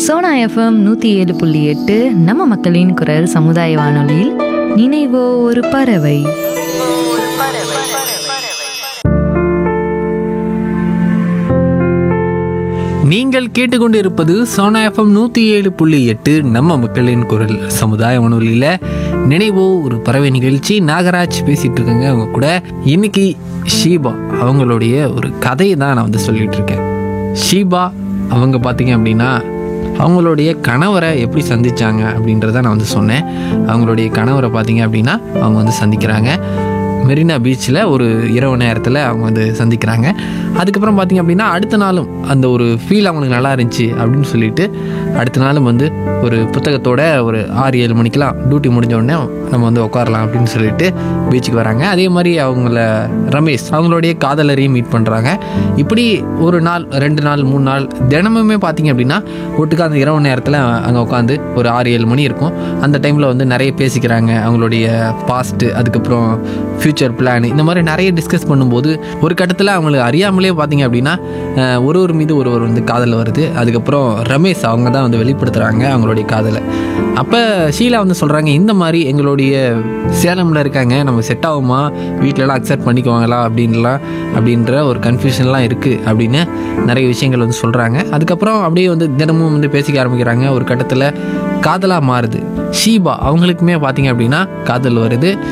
Sona FM நூற்றி ஏழு புள்ளி எட்டு நம்ம மக்களின் குரல் சமுதாய வானொலியில் நினைவோ ஒரு பறவை நீங்கள் கேட்டுக்கொண்டு இருப்பது சோனா எஃப்எம் நூற்றி ஏழு புள்ளி எட்டு நம்ம மக்களின் குரல் சமுதாய வானொலியில் நினைவோ ஒரு பறவை நிகழ்ச்சி நாகராஜ் பேசிட்டு இருக்கேங்க அவங்க கூட இன்னைக்கு ஷீபா அவங்களுடைய ஒரு கதையை தான் நான் வந்து சொல்லிட்டு இருக்கேன் ஷீபா அவங்க பார்த்தீங்க அப்படின்னா அவங்களுடைய கணவரை எப்படி சந்திச்சாங்க அப்படின்றத நான் வந்து சொன்னேன் அவங்களுடைய கணவரை பார்த்தீங்க அப்படின்னா அவங்க வந்து சந்திக்கிறாங்க மெரினா பீச்சில் ஒரு இரவு நேரத்தில் அவங்க வந்து சந்திக்கிறாங்க அதுக்கப்புறம் பார்த்தீங்க அப்படின்னா அடுத்த நாளும் அந்த ஒரு ஃபீல் அவங்களுக்கு நல்லா இருந்துச்சு அப்படின்னு சொல்லிட்டு அடுத்த நாளும் வந்து ஒரு புத்தகத்தோட ஒரு ஆறு ஏழு மணிக்கெலாம் டியூட்டி முடிஞ்ச உடனே நம்ம வந்து உட்காரலாம் அப்படின்னு சொல்லிட்டு பீச்சுக்கு வராங்க அதே மாதிரி அவங்கள ரமேஷ் அவங்களுடைய காதலரையும் மீட் பண்ணுறாங்க இப்படி ஒரு நாள் ரெண்டு நாள் மூணு நாள் தினமுமே பார்த்தீங்க அப்படின்னா ஒட்டுக்கா அந்த இரவு நேரத்தில் அங்கே உட்காந்து ஒரு ஆறு ஏழு மணி இருக்கும் அந்த டைமில் வந்து நிறைய பேசிக்கிறாங்க அவங்களுடைய பாஸ்ட்டு அதுக்கப்புறம் ஃப்யூச்சர் பிளான் இந்த மாதிரி நிறைய டிஸ்கஸ் பண்ணும்போது ஒரு கட்டத்தில் அவங்களுக்கு அறியாமலே பார்த்தீங்க அப்படின்னா அஹ், ஒருவர் மீது ஒருவர் வந்து காதல் வருது அதுக்கப்புறம் ரமேஷ் அவங்க தான் வந்து வெளிப்படுத்துகிறாங்க அவங்களுடைய காதலை அப்போ ஷீலா வந்து சொல்கிறாங்க இந்த மாதிரி எங்களுடைய சேலமில் இருக்காங்க நம்ம செட் ஆகுமா வீட்டிலலாம் அக்செப்ட் பண்ணிக்குவாங்களா அப்படின்லாம் அப்படின்ற ஒரு கன்ஃபியூஷன்லாம் இருக்குது அப்படின்னு நிறைய விஷயங்கள் வந்து சொல்கிறாங்க அதுக்கப்புறம் அப்படியே வந்து தினமும் வந்து பேசிக்க ஆரம்பிக்கிறாங்க ஒரு கட்டத்தில் காதலாக மாறுது ஷீபா அவங்களுக்குமே பார்த்தீங்க அப்படின்னா காதல் வருது